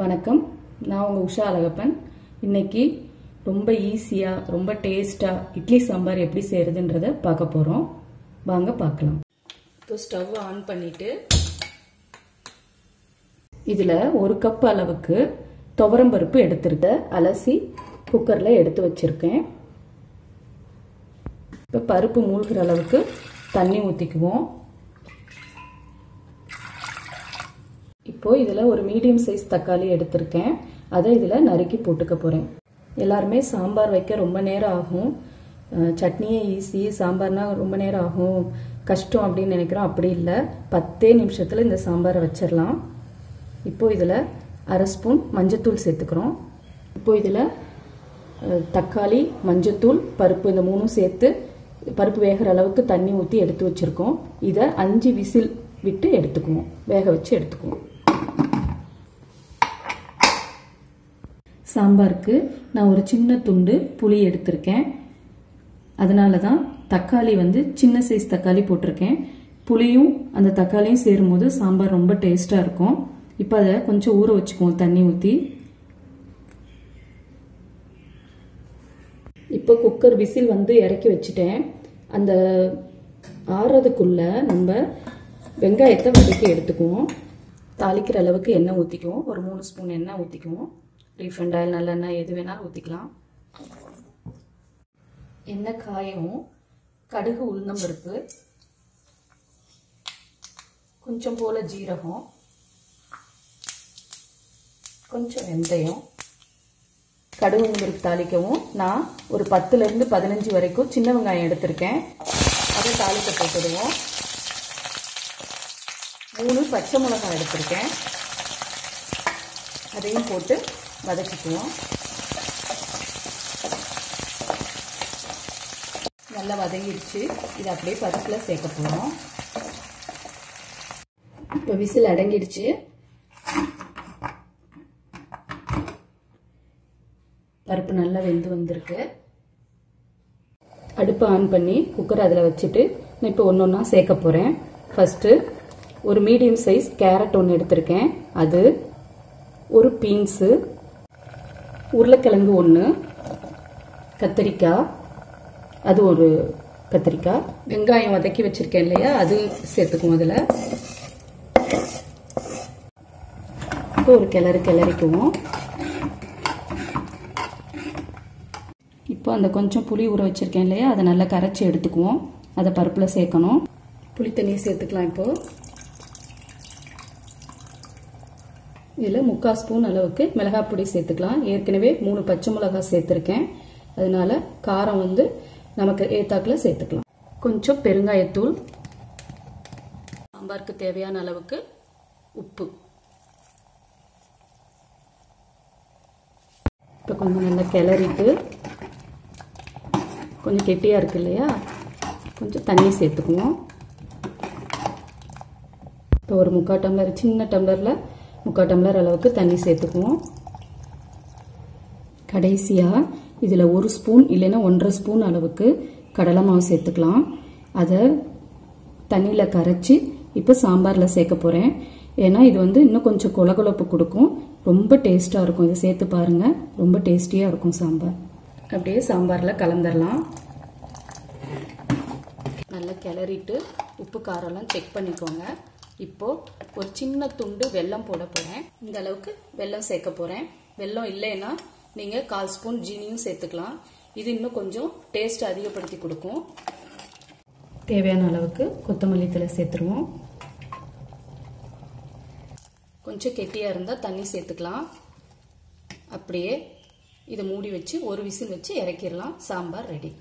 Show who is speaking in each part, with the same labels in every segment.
Speaker 1: வணக்கம் நான் உங்கள் உஷா அழகப்பன் இன்னைக்கு ரொம்ப ஈஸியாக ரொம்ப டேஸ்ட்டாக இட்லி சாம்பார் எப்படி செய்கிறதுன்றத பார்க்க போகிறோம் வாங்க பார்க்கலாம் இப்போ ஸ்டவ் ஆன் பண்ணிட்டு இதில் ஒரு கப் அளவுக்கு துவரம்பருப்பு எடுத்துருக்க அலசி குக்கரில் எடுத்து வச்சுருக்கேன் இப்போ பருப்பு மூழ்கிற அளவுக்கு தண்ணி ஊற்றிக்குவோம் இப்போ இதில் ஒரு மீடியம் சைஸ் தக்காளி எடுத்திருக்கேன் அதை இதில் நறுக்கி போட்டுக்க போகிறேன் எல்லாருமே சாம்பார் வைக்க ரொம்ப நேரம் ஆகும் சட்னியே ஈஸி சாம்பார்னா ரொம்ப நேரம் ஆகும் கஷ்டம் அப்படின்னு நினைக்கிறோம் அப்படி இல்லை பத்தே நிமிஷத்தில் இந்த சாம்பாரை வச்சிடலாம் இப்போ இதில் அரை ஸ்பூன் மஞ்சத்தூள் சேர்த்துக்கிறோம் இப்போ இதில் தக்காளி மஞ்சத்தூள் பருப்பு இந்த மூணும் சேர்த்து பருப்பு வேகிற அளவுக்கு தண்ணி ஊற்றி எடுத்து வச்சுருக்கோம் இதை அஞ்சு விசில் விட்டு எடுத்துக்குவோம் வேக வச்சு எடுத்துக்குவோம் சாம்பாருக்கு நான் ஒரு சின்ன துண்டு புளி எடுத்திருக்கேன் அதனால தான் தக்காளி வந்து சின்ன சைஸ் தக்காளி போட்டிருக்கேன் புளியும் அந்த தக்காளியும் சேரும்போது சாம்பார் ரொம்ப டேஸ்டாக இருக்கும் இப்போ அதை கொஞ்சம் ஊற வச்சுக்குவோம் தண்ணி ஊற்றி இப்போ குக்கர் விசில் வந்து இறக்கி வச்சுட்டேன் அந்த ஆறுறதுக்குள்ள நம்ம வெங்காயத்தை வதக்கி எடுத்துக்குவோம் தாளிக்கிற அளவுக்கு எண்ணெய் ஊற்றிக்குவோம் ஒரு மூணு ஸ்பூன் எண்ணெய் ஊற்றிக்குவோம் ரீஃபண்ட் ஆயில் நல்லெண்ணெய் எது வேணாலும் ஊற்றிக்கலாம் எண்ணெய் காயவும் கடுகு உளுந்தம்பருப்பு கொஞ்சம் போல ஜீரகம் கொஞ்சம் வெந்தயம் கடுகு உளுந்தருக்கு தாளிக்கவும் நான் ஒரு பத்துலேருந்து பதினஞ்சு வரைக்கும் சின்ன வெங்காயம் எடுத்திருக்கேன் அதை தாளிக்க போட்டுடுவோம் மூணு பச்சை மிளகாய் எடுத்திருக்கேன் அதையும் போட்டு வதக்கிக்குவோம் நல்லா வதங்கிடுச்சு இது அப்படியே பருப்பில் சேர்க்க போகிறோம் இப்போ விசில் அடங்கிடுச்சு பருப்பு நல்லா வெந்து வந்திருக்கு அடுப்பை ஆன் பண்ணி குக்கர் அதில் வச்சுட்டு நான் இப்போ ஒன்று ஒன்றா சேர்க்க போகிறேன் ஃபஸ்ட்டு ஒரு மீடியம் சைஸ் கேரட் ஒன்று எடுத்திருக்கேன் அது ஒரு பீன்ஸு உருளைக்கிழங்கு ஒன்று கத்திரிக்காய் அது ஒரு கத்திரிக்காய் வெங்காயம் வதக்கி வச்சுருக்கேன் இல்லையா அது சேர்த்துக்குவோம் அதில் இப்போ ஒரு கிளறு கிளறிக்குவோம் இப்போ அந்த கொஞ்சம் புளி ஊற வச்சுருக்கேன் இல்லையா அதை நல்லா கரைச்சி எடுத்துக்குவோம் அதை பருப்பில் சேர்க்கணும் புளி தண்ணியை சேர்த்துக்கலாம் இப்போது இதில் முக்கால் ஸ்பூன் அளவுக்கு மிளகாய் பொடி சேர்த்துக்கலாம் ஏற்கனவே மூணு பச்சை மிளகாய் சேர்த்துருக்கேன் அதனால காரம் வந்து நமக்கு ஏத்தாக்கில் சேர்த்துக்கலாம் கொஞ்சம் பெருங்காயத்தூள் சாம்பாருக்கு தேவையான அளவுக்கு உப்பு இப்போ கொஞ்சம் நல்லா கிளறிட்டு கொஞ்சம் கெட்டியாக இருக்கு இல்லையா கொஞ்சம் தண்ணி சேர்த்துக்குவோம் இப்போ ஒரு முக்கால் டம்ளர் சின்ன டம்ளரில் முக்கால் டம்ளர் அளவுக்கு தண்ணி சேர்த்துக்குவோம் கடைசியாக இதில் ஒரு ஸ்பூன் இல்லைன்னா ஒன்றரை ஸ்பூன் அளவுக்கு கடலை மாவு சேர்த்துக்கலாம் அதை தண்ணியில் கரைச்சி இப்போ சாம்பாரில் சேர்க்க போகிறேன் ஏன்னா இது வந்து இன்னும் கொஞ்சம் கொலகொலப்பு கொடுக்கும் ரொம்ப டேஸ்ட்டாக இருக்கும் இதை சேர்த்து பாருங்கள் ரொம்ப டேஸ்டியாக இருக்கும் சாம்பார் அப்படியே சாம்பாரில் கலந்துடலாம் நல்லா கிளறிட்டு உப்பு காரம்லாம் செக் பண்ணிக்கோங்க இப்போது ஒரு சின்ன துண்டு வெல்லம் போட போகிறேன் இந்த அளவுக்கு வெல்லம் சேர்க்க போகிறேன் வெல்லம் இல்லைன்னா நீங்கள் கால் ஸ்பூன் ஜீனியும் சேர்த்துக்கலாம் இது இன்னும் கொஞ்சம் டேஸ்ட் அதிகப்படுத்தி கொடுக்கும் தேவையான அளவுக்கு கொத்தமல்லி தலை சேர்த்துருவோம் கொஞ்சம் கெட்டியாக இருந்தால் தண்ணி சேர்த்துக்கலாம் அப்படியே இதை மூடி வச்சு ஒரு விசில் வச்சு இறக்கிடலாம் சாம்பார் ரெடி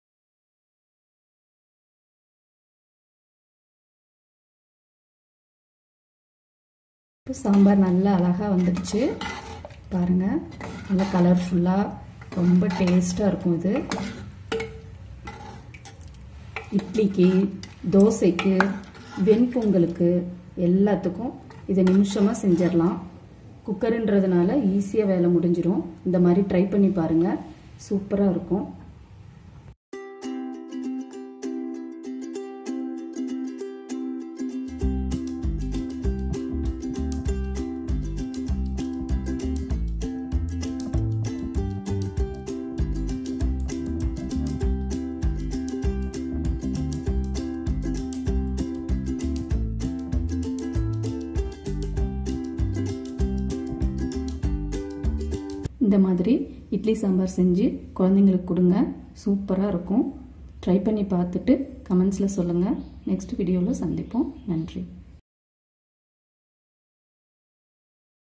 Speaker 1: சாம்பார் நல்லா அழகாக வந்துடுச்சு பாருங்கள் நல்லா கலர்ஃபுல்லாக ரொம்ப டேஸ்ட்டாக இருக்கும் இது இட்லிக்கு தோசைக்கு வெண்பொங்கலுக்கு எல்லாத்துக்கும் இதை நிமிஷமாக செஞ்சிடலாம் குக்கருன்றதுனால ஈஸியாக வேலை முடிஞ்சிடும் இந்த மாதிரி ட்ரை பண்ணி பாருங்கள் சூப்பராக இருக்கும் இந்த மாதிரி இட்லி சாம்பார் செஞ்சு குழந்தைங்களுக்கு கொடுங்க சூப்பராக இருக்கும் ட்ரை பண்ணி பார்த்துட்டு கமெண்ட்ஸில் சொல்லுங்கள் நெக்ஸ்ட் வீடியோவில் சந்திப்போம் நன்றி